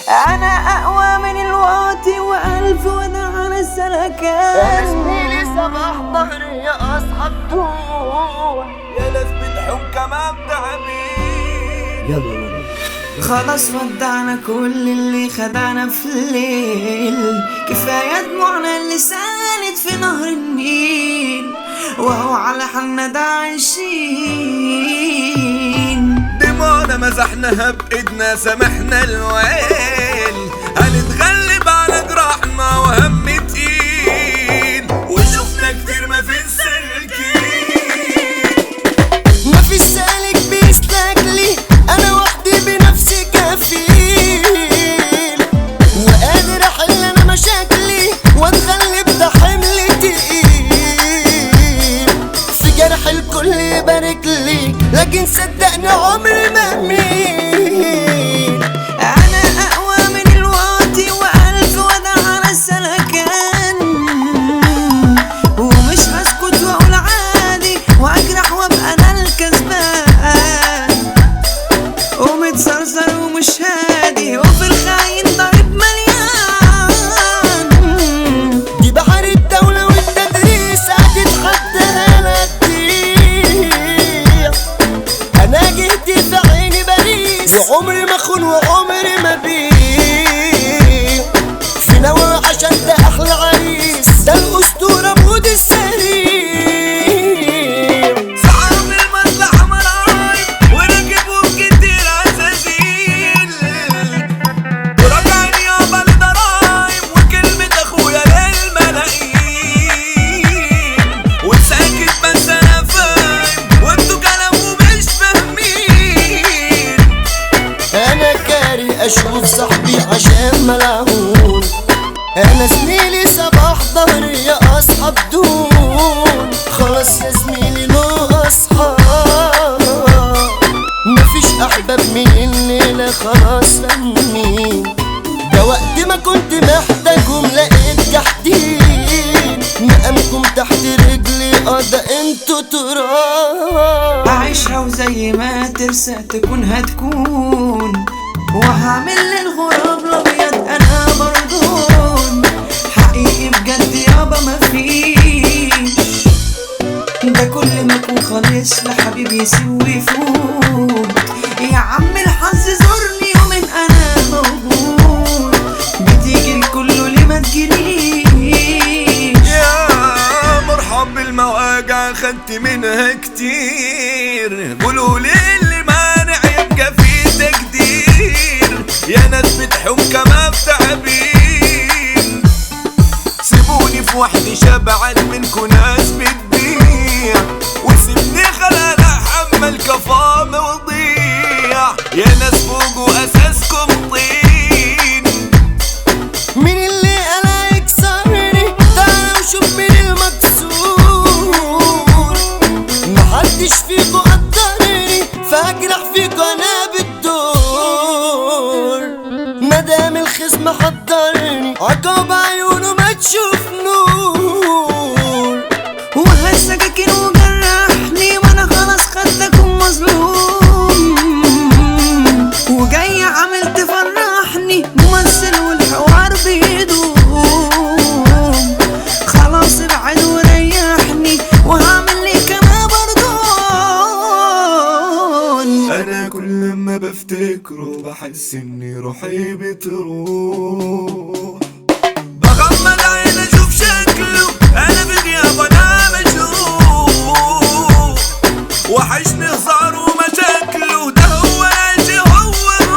انا اقوى من الواطي والف وانا على السلكان زميلي صباح ظهري يا اصحاب دول يا ناس بتحب كمان تعبين خلاص ودعنا كل اللي خدعنا في الليل كفاية دموعنا اللي سالت في نهر النيل وهو على حالنا ده عايشين دموعنا مسحناها بايدنا سامحنا الويل هنتغلب على جراحنا وهم تقيل وشفنا كتير ما في السلكين مفيش سالك بيسلك لي انا وحدي بنفسي كفيل وقادر احل انا مشاكلي واتغلب ده حمل تقيل في جرح الكل يبارك لي لكن صدقني عمري ما اميل أنا أقوى من الواطي وألف ودع على السلكان ومش هسكت وأقول عادي وأجرح وأبقى أنا الكسبان ومتزرزر ومش هادي وفي الخاين ضرب مليان دي بحر الدولة والتدريس هتتحداها لا تضيع أنا جهدي في عيني باريس وعمري ما أخون وعمري ما بيع في نوى عشان ده أحلى عريس ده الأسطورة مود السليم صعب المصلحة مرايب وركبوا كتير عزازيل وراجعين يابا لضرايب وكلمة اخويا للملايين وساكت بس انا فاهم وانتوا كلامه مش فاهمين انا كاري اشوف صاحبي عشان ملعون انا زميلي صباح ظهري يا اصحاب دون خلاص يا زميلي له اصحاب مفيش احباب من الليلة خلاص فاهمين ده وقت ما كنت محتاجهم لقيت جحدين مقامكم تحت رجلي اه ده انتوا تراب هعيشها وزي ما ترسى تكون هتكون وهعمل للغراب الابيض انا برضون حقيقي بجد يابا مفيش ده كل ما اكون خالص لحبيبي يسوي فوت يا عم الحظ زورني يومين انا موجود بتيجي الكل ليه ما تجيليش يا مرحب بالمواجع خدت منها كتير قولوا لي اللي مانع يبقى في تقدير يا ناس بتحب كما بتعبين سيبوني في وحدي شبعان منكو ناس بتبيع وسيبني خلال احمل كفام وضيع يا ناس فوقوا اساسكم طين مين اللي قال يكسرني تعالى وشوف مين المكسور محدش فيكو قدرني فاجرح فيكو انا بالدور مدام الخصم حضرني عقاب عيونه ما تشوف نور وهالسكاكين وجرحني وانا خلاص خدتكم مظلوم وجاي عامل تفرحني ممثل والحوار بيدوم خلاص ابعد وريحني وهعمل ليك انا برضون انا كل ما بفتكره بحس اني روحي بتروح بغمض عين اشوف شكله انا في غيابه انا مشوق وحشني هزار ومشاكله ده هو العيش هو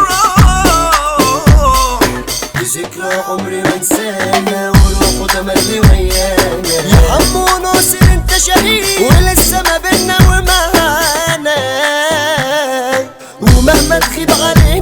الروح ذكرى عمري ما انساها وروحه تملي ويانا يا حمو ناصر انت شهيد ولسه ما بينا ومعانا ومهما تغيب علينا